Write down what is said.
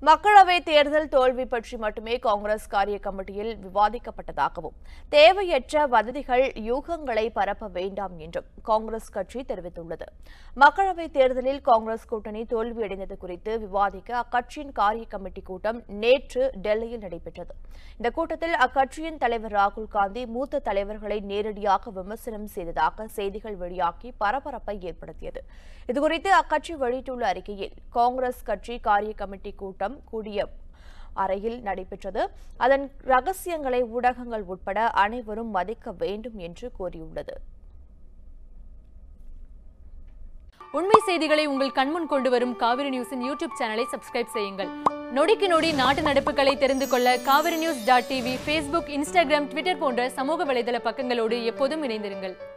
மக்களவை தேர்தல் தோல்வி பற்றி மட்டுமே காங்கிரஸ் காரிய கமிட்டியில் விவாதிக்கப்பட்டதாகவும் தேவையற்ற வதந்திகள் யூகங்களை பரப்ப வேண்டாம் என்றும் காங்கிரஸ் கட்சி தெரிவித்துள்ளது மக்களவை தேர்தலில் காங்கிரஸ் கூட்டணி தோல்வியடைந்தது குறித்து விவாதிக்க அக்கட்சியின் காரிய கமிட்டி கூட்டம் நேற்று டெல்லியில் நடைபெற்றது இந்த கூட்டத்தில் அக்கட்சியின் தலைவர் ராகுல் காந்தி மூத்த தலைவர்களை நேரடியாக விமர்சனம் செய்ததாக செய்திகள் வெளியாகி பரபரப்பை ஏற்படுத்தியது இதுகுறித்து அக்கட்சி வெளியிட்டுள்ள அறிக்கையில் காங்கிரஸ் கட்சி காரிய கமிட்டி கூட்டம் கூடிய அறையில் நடைபெற்றது அதன் ரகசியங்களை ஊடகங்கள் உட்பட அனைவரும் மதிக்க வேண்டும் என்று கூறியுள்ளது உண்மை செய்திகளை உங்கள் கண்முன் கொண்டு வரும் காவிரி நியூஸின் யூடியூப் சேனலை சப்ஸ்கிரைப் செய்யுங்கள் நொடிக்கு நொடி நாட்டு நடப்புகளை தெரிந்து கொள்ள Kaveri news dot TV Facebook Instagram Twitter போன்ற சமூக வலைதள பக்கங்களோடு எப்போதும் இணைந்திருங்கள்